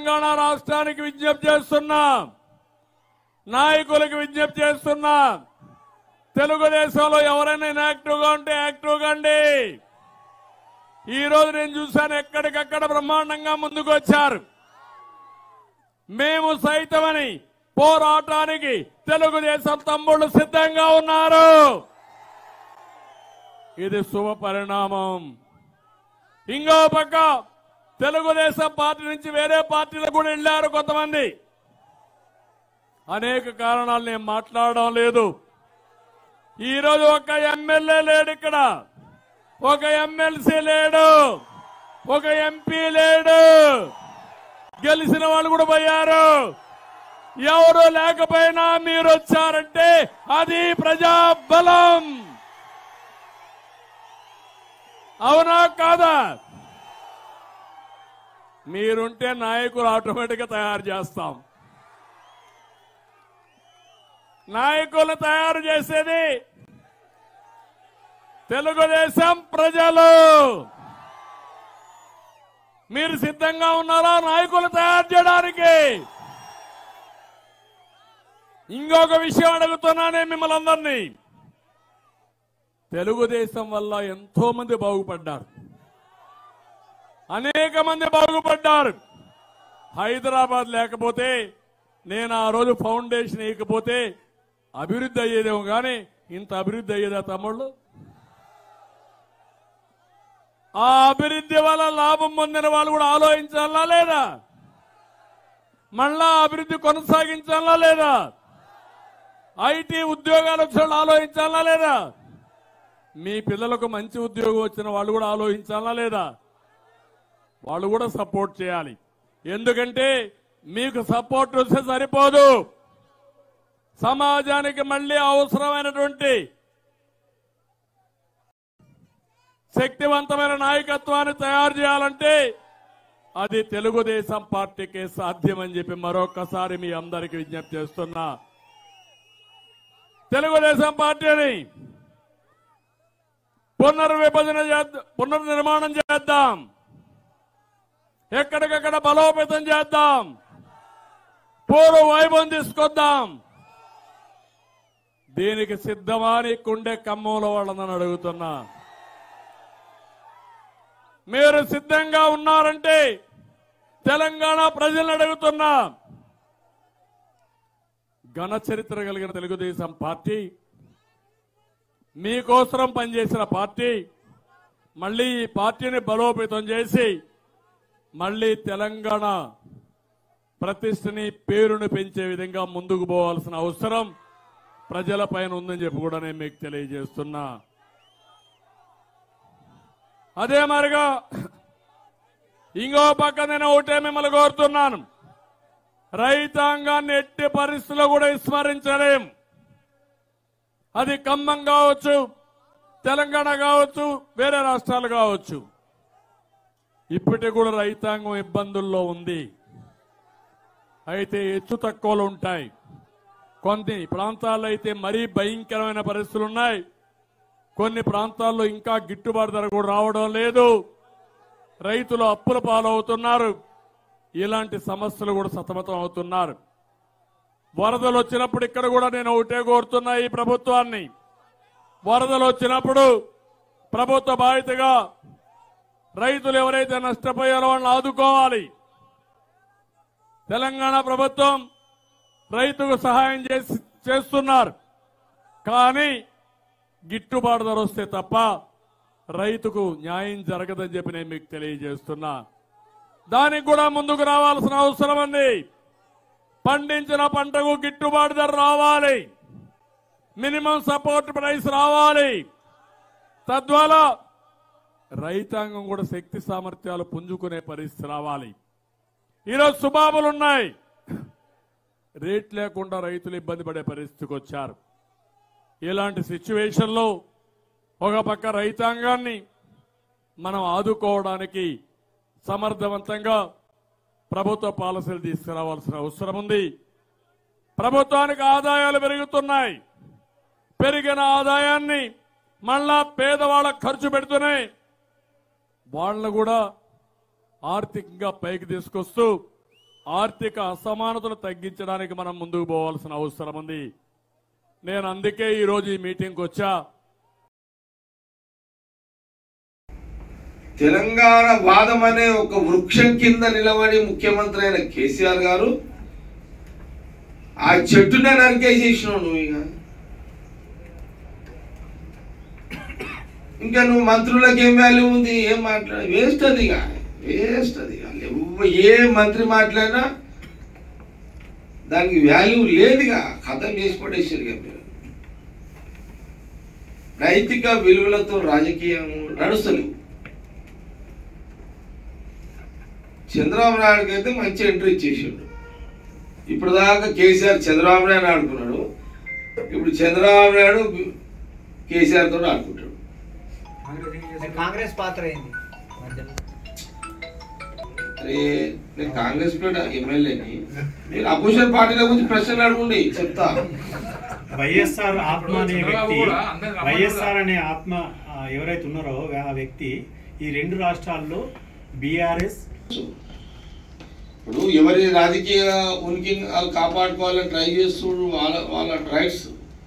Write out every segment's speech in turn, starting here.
తెలంగాణ రాష్ట్రానికి విజ్ఞప్తి చేస్తున్నా నాయకులకు విజ్ఞప్తి చేస్తున్నా తెలుగుదేశంలో ఎవరైనా ఇన్యాక్టివ్ గా ఉంటే యాక్టివ్ కండి ఈ రోజు నేను చూశాను ఎక్కడికక్కడ బ్రహ్మాండంగా ముందుకు వచ్చారు మేము సైతమని పోరాటానికి తెలుగుదేశం తమ్ముళ్ళు సిద్ధంగా ఉన్నారు ఇది శుభ పరిణామం ఇంకో పక్క తెలుగుదేశం పార్టీ నుంచి వేరే పార్టీలకు కూడా వెళ్ళారు కొంతమంది అనేక కారణాలు నేను మాట్లాడడం లేదు ఈ రోజు ఒక ఎమ్మెల్యే లేడు ఇక్కడ ఒక ఎమ్మెల్సీ లేడు ఒక ఎంపీ లేడు గెలిచిన వాళ్ళు కూడా పోయారు ఎవరు లేకపోయినా మీరు వచ్చారంటే అది ప్రజాబలం అవునా కాదా మీరుంటే నాయకులు ఆటోమేటిక్ గా తయారు చేస్తాం నాయకులు తయారు చేసేది తెలుగుదేశం ప్రజలు మీరు సిద్ధంగా ఉన్నారా నాయకులు తయారు చేయడానికి ఇంకొక విషయం అడుగుతున్నానే మిమ్మల్ని అందరినీ తెలుగుదేశం వల్ల ఎంతో మంది బాగుపడ్డారు అనేక మంది బాగుపడ్డారు హైదరాబాద్ లేకపోతే నేను ఆ రోజు ఫౌండేషన్ వేయకపోతే అభివృద్ధి అయ్యేదేమో కానీ ఇంత అభివృద్ధి అయ్యేదా తమ్ముళ్ళు ఆ అభివృద్ధి వల్ల లాభం పొందిన వాళ్ళు కూడా ఆలోచించాలా లేదా మళ్ళా అభివృద్ధి కొనసాగించాలా లేదా ఐటీ ఉద్యోగాలు వచ్చిన వాళ్ళు ఆలోచించాలా లేదా మీ పిల్లలకు మంచి ఉద్యోగం వచ్చిన వాళ్ళు కూడా ఆలోచించాలా లేదా వాళ్ళు కూడా సపోర్ట్ చేయాలి ఎందుకంటే మీకు సపోర్ట్ వస్తే సరిపోదు సమాజానికి మళ్ళీ అవసరమైనటువంటి శక్తివంతమైన నాయకత్వాన్ని తయారు చేయాలంటే అది తెలుగుదేశం పార్టీకే సాధ్యమని చెప్పి మరొకసారి మీ అందరికీ విజ్ఞప్తి చేస్తున్నా తెలుగుదేశం పార్టీని పునర్విభజన చేద్దాం పునర్నిర్మాణం చేద్దాం ఎక్కడికక్కడ బలోపేతం చేద్దాం పూర్వ వైభవం తీసుకొద్దాం దీనికి సిద్ధమా అని కుండే ఖమ్మంలో వాళ్ళని అడుగుతున్నా మీరు సిద్ధంగా ఉన్నారంటే తెలంగాణ ప్రజలను అడుగుతున్నా ఘన చరిత్ర కలిగిన తెలుగుదేశం పార్టీ మీకోసరం పనిచేసిన పార్టీ మళ్ళీ ఈ పార్టీని బలోపేతం చేసి మళ్ళీ తెలంగాణ ప్రతిష్టని పేరును పెంచే విధంగా ముందుకు పోవాల్సిన అవసరం ప్రజలపైన ఉందని చెప్పి కూడా నేను మీకు తెలియజేస్తున్నా అదే మరిగా ఇంకో పక్క నేను ఒకటే మిమ్మల్ని కోరుతున్నాను రైతాంగాన్ని ఎట్టి పరిస్థితుల్లో కూడా విస్మరించలేం అది ఖమ్మం కావచ్చు తెలంగాణ కావచ్చు వేరే రాష్ట్రాలు కావచ్చు ఇప్పటికి కూడా రైతాంగం ఇబ్బందుల్లో ఉంది అయితే హెచ్చు తక్కువలు ఉంటాయి కొన్ని ప్రాంతాల్లో అయితే మరీ భయంకరమైన పరిస్థితులు ఉన్నాయి కొన్ని ప్రాంతాల్లో ఇంకా గిట్టుబాటు ధర కూడా రావడం లేదు రైతులు అప్పుల పాలవుతున్నారు ఇలాంటి సమస్యలు కూడా సతమతం అవుతున్నారు వరదలు వచ్చినప్పుడు ఇక్కడ కూడా నేను ఒకటే కోరుతున్నా ఈ ప్రభుత్వాన్ని వరదలు వచ్చినప్పుడు ప్రభుత్వ బాధ్యతగా రైతులు ఎవరైతే నష్టపోయారో వాళ్ళని ఆదుకోవాలి తెలంగాణ ప్రభుత్వం రైతుకు సహాయం చేసి చేస్తున్నారు కానీ గిట్టుబాటు ధర వస్తే తప్ప రైతుకు న్యాయం జరగదని చెప్పి నేను మీకు తెలియజేస్తున్నా దానికి కూడా ముందుకు రావాల్సిన అవసరం ఉంది పండించిన పంటకు గిట్టుబాటు ధర రావాలి మినిమం సపోర్ట్ ప్రైస్ రావాలి తద్వారా రైతాంగం కూడా శక్తి సామర్థ్యాలు పుంజుకునే పరిస్థితి రావాలి ఈరోజు సుబాబులు ఉన్నాయి రేట్ లేకుండా రైతులు ఇబ్బంది పడే పరిస్థితికి వచ్చారు ఇలాంటి సిచ్యువేషన్లో ఒక పక్క రైతాంగాన్ని మనం ఆదుకోవడానికి సమర్థవంతంగా ప్రభుత్వ పాలసీలు తీసుకురావాల్సిన అవసరం ఉంది ప్రభుత్వానికి ఆదాయాలు పెరుగుతున్నాయి పెరిగిన ఆదాయాన్ని మళ్ళా పేదవాళ్ళకు ఖర్చు పెడుతూనే వాళ్ళను కూడా ఆర్థికంగా పైకి తీసుకొస్తూ ఆర్థిక అసమానతలు తగ్గించడానికి మనం ముందుకు పోవాల్సిన అవసరం ఉంది నేను అందుకే ఈరోజు ఈ మీటింగ్కి వచ్చా తెలంగాణ వాదం అనే ఒక వృక్షం కింద నిలబడి ముఖ్యమంత్రి అయిన కేసీఆర్ గారు ఆ చెట్టునే నరికేసేసినావు నువ్వు ఇక ఇంకా నువ్వు మంత్రులకు ఏం వాల్యూ ఉంది ఏం మాట్లాడ వేస్ట్ అది ఇక వేస్ట్ అది ఇక. ఎవ్వ- ఏ మంత్రి మాట్లాడినా దానికి వాల్యూ లేదుగా కథం చేసి పడేసారు ఇక మీరు నైతిక విలువలతో రాజకీయం నడుస్తలేవు చంద్రబాబు నాయుడుకి అయితే మంచి ఎంట్రీ ఇచ్చేసిండు ఇప్పుడు దాకా కేసీఆర్ చంద్రబాబు నాయుడు ఆడుకున్నాడు ఇప్పుడు చంద్రబాబు నాయుడు కేసీఆర్ తోటి ఆడుకుంటాడు కాంగ్రెస్ పాత్ర ఏంది మధ్యలో అరే నేను కాంగ్రెస్ పేట ఎమ్మెల్యేని మీరు అపోజిషన్ పార్టీల గురించి ప్రశ్నలు అడగండి చెప్తా వైఎస్ఆర్ ఆత్మ అనే చంద్రబాబు వ్యక్తి కూడా అందరిని రమ్మన్నారు వైఎస్ఆర్ అనే ఆత్మ ఆ, ఎవరైతే ఉన్నారో ఆ వ్యక్తి ఈ రెండు రాష్ట్రాల్లో బీఆర్ఎస్ ఇప్పుడు ఎవరి రాజకీయ ఉనికిని వాళ్ళు కాపాడుకోవాలని ట్రై చేస్తున్నారు వాళ్ళ వాళ్ళ రైట్స్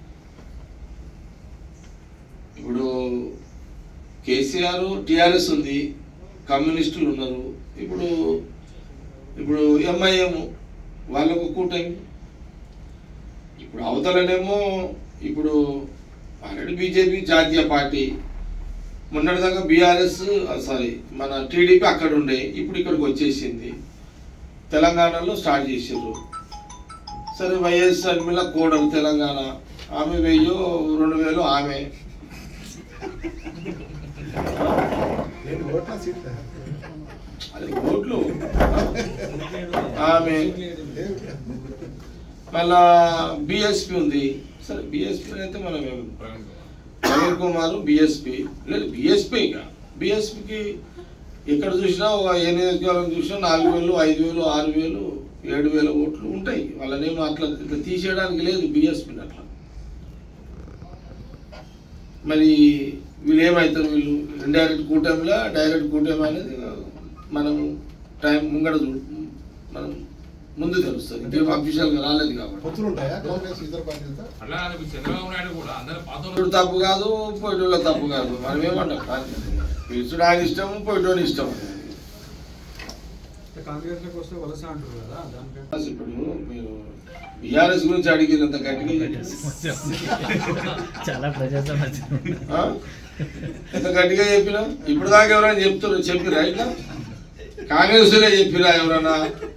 ఇప్పుడు కేసీఆర్ టిఆర్ఎస్ ఉంది కమ్యూనిస్టులు ఉన్నారు ఇప్పుడు ఇప్పుడు ఎంఐఎం వాళ్ళకు కూటమి ఇప్పుడు అవతలనేమో ఇప్పుడు ఆల్రెడీ బీజేపీ జాతీయ పార్టీ మొన్నటిదాకా బీఆర్ఎస్ సారీ మన టీడీపీ అక్కడ ఉండే ఇప్పుడు ఇక్కడికి వచ్చేసింది తెలంగాణలో స్టార్ట్ చేసారు సరే వైఎస్ షర్మిల కోడలు తెలంగాణ ఆమె వెయ్యో రెండు వేలు ఆమె అది ఓట్లు ఆమె మళ్ళా బిఎస్పి ఉంది సరే బిఎస్పి అయితే మనం ఏం- ప్రవీణ్ కుమార్ బిఎస్పి లేదు బిఎస్పి ఇక బిఎస్పికి ఎక్కడ చూసినా ఒక ఏ నియోజకవర్గం చూసినా నాలుగు వేలు ఐదు వేలు ఆరు వేలు ఏడు వేల ఓట్లు ఉంటాయి వాళ్ళనేమో అట్లా ఇట్లా తీసేయడానికి లేదు బిఎస్పిని అట్లా మరి వీళ్ళు ఏమవుతారు వీళ్ళు ఇండైరెక్ట్ కూటమిలా డైరెక్ట్ కూటమి అనేది మనం టైం ముంగడ చూ మనం ముందు తెలుస్తుంది ఇంకేం అఫీషియల్గా రాలేదు కాబట్టి పొత్తులు ఉంటాయా కాంగ్రెస్ ఇతర పార్టీలతో అట్లా కాదు, చంద్రబాబు నాయుడు కూడా అందరు పాత ఇప్పుడు తప్పు కాదు పోయిటోళ్ళ తప్పు కాదు మనం ఏమంటాం పిలుచుడు ఆయన ఇష్టం పోయిటోని ఇష్టం కాంగ్రెస్ లోకి వస్తే వలస అంటారు కదా దానికంటే అసలు ఇప్పుడు మీరు బీఆర్ఎస్ గురించి అడిగినంత గట్టిగా చెప్పండి. చాలా ప్రజా సమస్య ఆ? ఎంత గట్టిగా చెప్పినా ఇప్పుడు దాకా ఎవరైనా చెప్తారు చెప్పిరా ఇట్లా కాంగ్రెస్ చెప్పిరా ఎవరైనా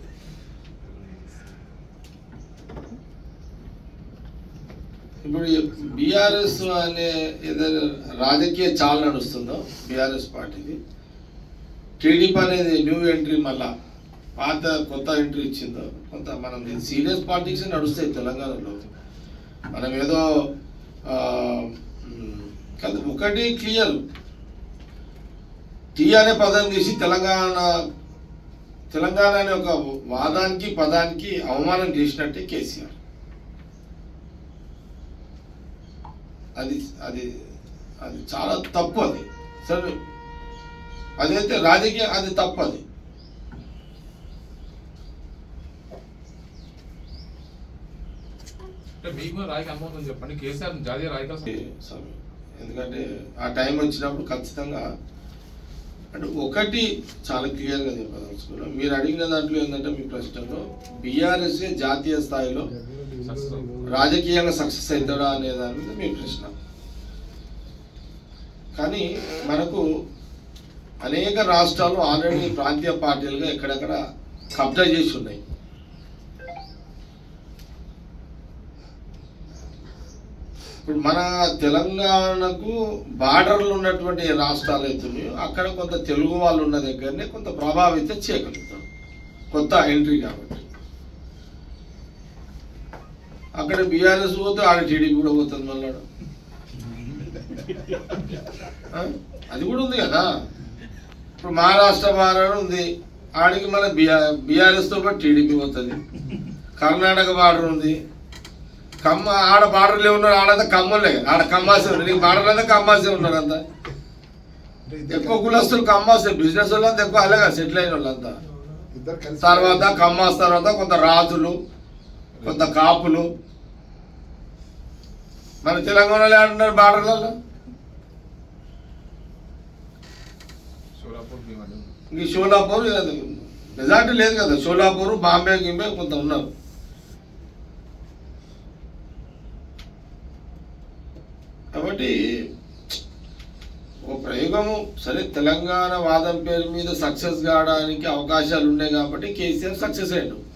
ఇప్పుడు బీఆర్ఎస్ అనే ఏదైనా రాజకీయ చాల నడుస్తుందో బీఆర్ఎస్ పార్టీది టీడీపీ అనేది న్యూ ఎంట్రీ మళ్ళా పాత కొత్త ఎంట్రీ ఇచ్చిందో కొంత మనం సీరియస్ పాలిటిక్స్ నడుస్తాయి తెలంగాణలో మనం ఏదో ఆ, మ్, కాదు ఒకటి క్లియర్ టీ అనే పదం తీసి తెలంగాణ తెలంగాణ అనే ఒక వాదానికి పదానికి అవమానం చేసినట్టే కేసీఆర్ అది అది అది చాలా తప్పు అది సరే అదైతే రాజకీయ అది తప్పు అది అంటే మీకు కూడా రాజకీయ అనుభవం ఉందని చెప్పండి కేసీఆర్ జాతీయ రాజకీయ స్వామి ఎందుకంటే ఆ టైం వచ్చినప్పుడు ఖచ్చితంగా అంటే ఒకటి చాలా క్లియర్గా చెప్పదలుచుకున్నాం మీరు అడిగిన దాంట్లో ఏంటంటే మీ ప్రశ్నలో బీఆర్ఎస్ జాతీయ స్థాయిలో రాజకీయంగా సక్సెస్ అవుతాడా అనే దాని మీద మీ ప్రశ్న కానీ మనకు అనేక రాష్ట్రాలు ఆల్రెడీ ప్రాంతీయ పార్టీలుగా ఎక్కడెక్కడ కబ్జా చేసి ఉన్నాయి ఇప్పుడు మన తెలంగాణకు బార్డర్లు ఉన్నటువంటి రాష్ట్రాలు అవుతున్నాయో అక్కడ కొంత తెలుగు వాళ్ళు ఉన్న దగ్గరనే కొంత ప్రభావితం చేయగలుగుతాం కొత్త ఎంట్రీ కాబట్టి అక్కడ బీఆర్ఎస్ పోతే ఆడ టీడీపీ కూడా పోతుంది మళ్ళీ అది కూడా ఉంది కదా ఇప్పుడు మహారాష్ట్ర బార్డర్ ఉంది ఆడికి మళ్ళీ బీఆర్ బీఆర్ఎస్తో పాటు టీడీపీ పోతుంది కర్ణాటక బార్డర్ ఉంది కమ్మ ఆడ బార్డర్లే ఉన్నారు ఆడంతా కమ్మలే ఆడ కమ్మాసే ఉన్నారు నీకు బార్డర్ అంతా కమ్మాసే ఉన్నారు అంతా అంటే ఇద్దరు ఎక్కువ కులస్తులు కమ్మాసే బిజినెస్ వాళ్ళంతా ఎక్కువ అలాగా సెటిల్ అయిన వాళ్ళంతా ఇద్దరు కలిసి తర్వాత కమ్మాస్ తర్వాత కొంత రాజులు కొంత కాపులు మన తెలంగాణలో ఏడున్నారు బార్డర్లలో షోలాపూర్ భీమవరం. ఇంక షోలాపూర్ మెజార్టీ లేదు కదా షోలాపూర్ బాంబే గింబే కొంత ఉన్నారు కాబట్టి ఒక ప్రయోగము సరే తెలంగాణ వాదం పేరు మీద సక్సెస్ కావడానికి అవకాశాలు ఉన్నాయి కాబట్టి కేసీఆర్ సక్సెస్ అయ్యాడు